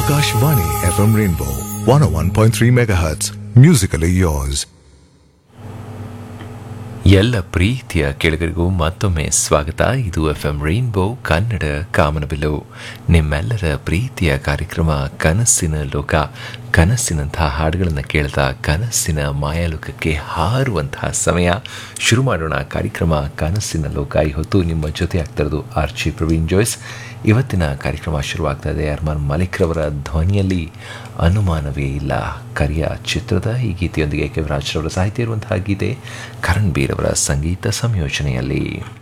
Akashvani FM Rainbow 101.3 MHz. Musically yours. ಎಲ್ಲ ಪ್ರೀತಿಯ ಕೆಳಗರಿಗೂ ಮತ್ತೊಮ್ಮೆ ಸ್ವಾಗತ ಇದು ಎಫ್ ಎಂ ರೈನ್ಬೋ ಕನ್ನಡ ಕಾಮನಬಿಲ್ಲು ನಿಮ್ಮೆಲ್ಲರ ಪ್ರೀತಿಯ ಕಾರ್ಯಕ್ರಮ ಕನಸಿನ ಲೋಕ ಕನಸಿನಂತಹ ಹಾಡುಗಳನ್ನು ಕೇಳ್ತಾ ಕನಸಿನ ಮಾಯಾಲೋಕಕ್ಕೆ ಹಾರುವಂತಹ ಸಮಯ ಶುರು ಮಾಡೋಣ ಕಾರ್ಯಕ್ರಮ ಕನಸಿನ ಲೋಕ ಈ ಹೊತ್ತು ನಿಮ್ಮ ಜೊತೆ ಆಗ್ತಾ ಇರೋದು ಆರ್ಚಿ ಪ್ರವೀಣ್ ಜೋಯ್ಸ್ ಇವತ್ತಿನ ಕಾರ್ಯಕ್ರಮ ಶುರುವಾಗ್ತಾ ಇದೆ ಅರ್ಮಾನ್ ಮಲಿಕ್ರವರ ಧ್ವನಿಯಲ್ಲಿ ಅನುಮಾನವೇ ಇಲ್ಲ ಕರಿಯ ಚಿತ್ರದ ಈ ಗೀತೆಯೊಂದಿಗೆ ಕೆ ರಾಜ್ರವರ ಸಾಹಿತ್ಯ ಇರುವಂತಹ ಗೀತೆ ಕರಣ್ ಬೀರ್ ಅವರ ಸಂಗೀತ ಸಂಯೋಜನೆಯಲ್ಲಿ